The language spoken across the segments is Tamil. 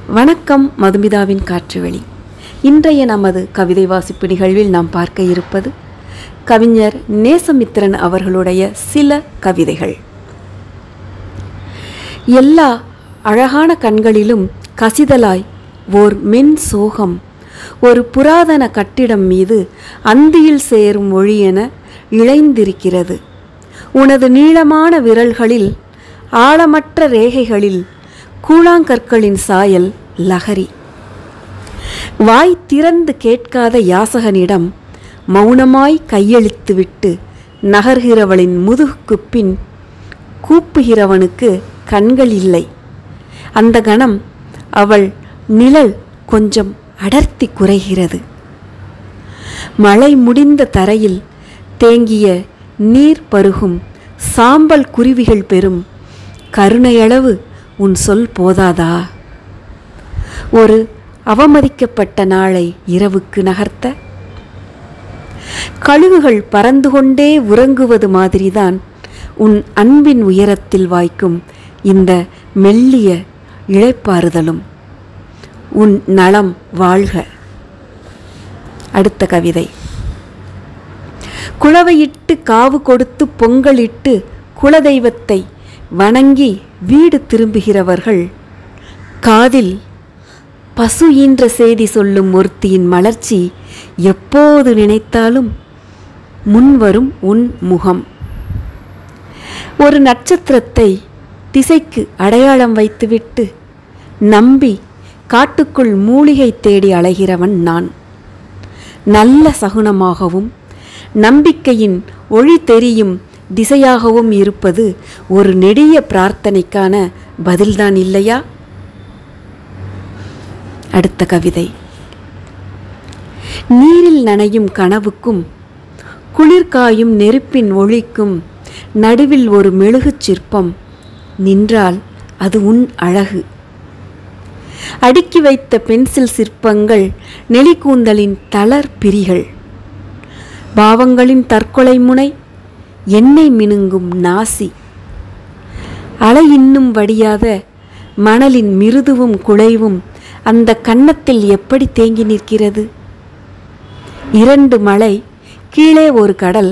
வணக்கம் மதுமிதாவின் காற்றுவெளி இன்றைய நமது கவிதை வாசிப்பு நிகழ்வில் நாம் பார்க்க இருப்பது கவிஞர் நேசமித்திரன் அவர்களுடைய சில கவிதைகள் எல்லா அழகான கண்களிலும் கசிதலாய் ஓர் மென் சோகம் ஒரு புராதன கட்டிடம் மீது அந்தியில் சேரும் ஒளி என இழைந்திருக்கிறது உனது நீளமான விரல்களில் ஆழமற்ற ரேகைகளில் கூழாங்கற்களின் சாயல் லகரி வாய் திறந்து கேட்காத யாசகனிடம் மௌனமாய் கையளித்துவிட்டு நகர்கிறவளின் முதுகுக்குப் பின் கூப்புகிறவனுக்கு கண்கள் இல்லை அந்த கணம் அவள் நிழல் கொஞ்சம் அடர்த்தி குறைகிறது மழை முடிந்த தரையில் தேங்கிய நீர் பருகும் சாம்பல் குருவிகள் பெறும் கருணையளவு உன் சொல் போதாதா ஒரு அவமதிக்கப்பட்ட நாளை இரவுக்கு நகர்த்த கழுகுகள் பறந்து கொண்டே உறங்குவது மாதிரிதான் உன் அன்பின் உயரத்தில் வாய்க்கும் இந்த மெல்லிய இழைப்பாறுதலும் உன் நலம் வாழ்க அடுத்த கவிதை குளவையிட்டு காவு கொடுத்து பொங்கலிட்டு குலதெய்வத்தை வணங்கி வீடு திரும்புகிறவர்கள் காதில் பசு ஈன்ற செய்தி சொல்லும் ஒருத்தியின் மலர்ச்சி எப்போது நினைத்தாலும் முன்வரும் உன் முகம் ஒரு நட்சத்திரத்தை திசைக்கு அடையாளம் வைத்துவிட்டு நம்பி காட்டுக்குள் மூலிகை தேடி அலைகிறவன் நான் நல்ல சகுனமாகவும் நம்பிக்கையின் ஒளி தெரியும் திசையாகவும் இருப்பது ஒரு நெடிய பிரார்த்தனைக்கான பதில்தான் இல்லையா அடுத்த கவிதை நீரில் நனையும் கனவுக்கும் குளிர்காயும் நெருப்பின் ஒளிக்கும் நடுவில் ஒரு மெழுகுச் சிற்பம் நின்றால் அது உன் அழகு அடுக்கி வைத்த பென்சில் சிற்பங்கள் நெளிக்கூந்தலின் தளர் பிரிகள் பாவங்களின் தற்கொலை முனை எண்ணெய் மினுங்கும் நாசி அலை இன்னும் வடியாத மணலின் மிருதுவும் குலைவும் அந்த கன்னத்தில் எப்படி தேங்கி நிற்கிறது இரண்டு மலை கீழே ஒரு கடல்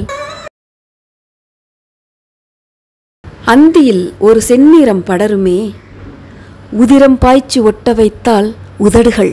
அந்தியில் ஒரு செந்நிறம் படருமே உதிரம் பாய்ச்சி ஒட்ட வைத்தால் உதடுகள்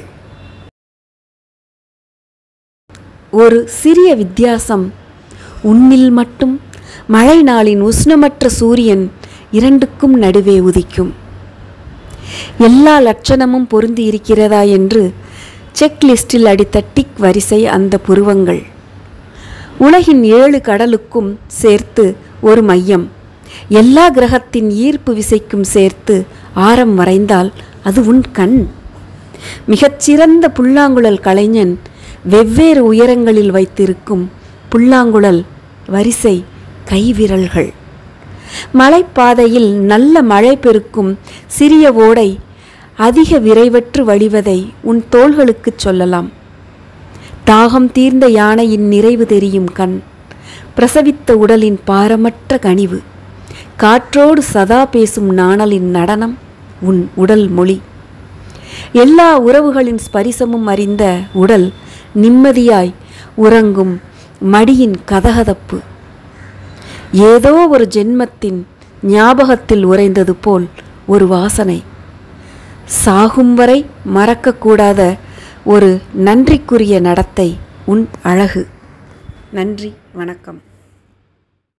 ஒரு சிறிய வித்தியாசம் உன்னில் மட்டும் மழை நாளின் உஷ்ணமற்ற சூரியன் இரண்டுக்கும் நடுவே உதிக்கும் எல்லா லட்சணமும் பொருந்தி இருக்கிறதா என்று செக் லிஸ்டில் அடித்த டிக் வரிசை அந்த புருவங்கள் உலகின் ஏழு கடலுக்கும் சேர்த்து ஒரு மையம் எல்லா கிரகத்தின் ஈர்ப்பு விசைக்கும் சேர்த்து ஆரம் வரைந்தால் அது உன் கண் மிகச்சிறந்த புல்லாங்குழல் கலைஞன் வெவ்வேறு உயரங்களில் வைத்திருக்கும் புல்லாங்குழல் வரிசை கைவிரல்கள் மலைப்பாதையில் நல்ல மழை பெருக்கும் சிறிய ஓடை அதிக விரைவற்று வழிவதை உன் தோள்களுக்குச் சொல்லலாம் தாகம் தீர்ந்த யானையின் நிறைவு தெரியும் கண் பிரசவித்த உடலின் பாரமற்ற கனிவு காற்றோடு சதா பேசும் நாணலின் நடனம் உன் உடல் மொழி எல்லா உறவுகளின் ஸ்பரிசமும் அறிந்த உடல் நிம்மதியாய் உறங்கும் மடியின் கதகதப்பு ஏதோ ஒரு ஜென்மத்தின் ஞாபகத்தில் உறைந்தது போல் ஒரு வாசனை சாகும் வரை மறக்கக்கூடாத ஒரு நன்றிக்குரிய நடத்தை உன் அழகு நன்றி வணக்கம்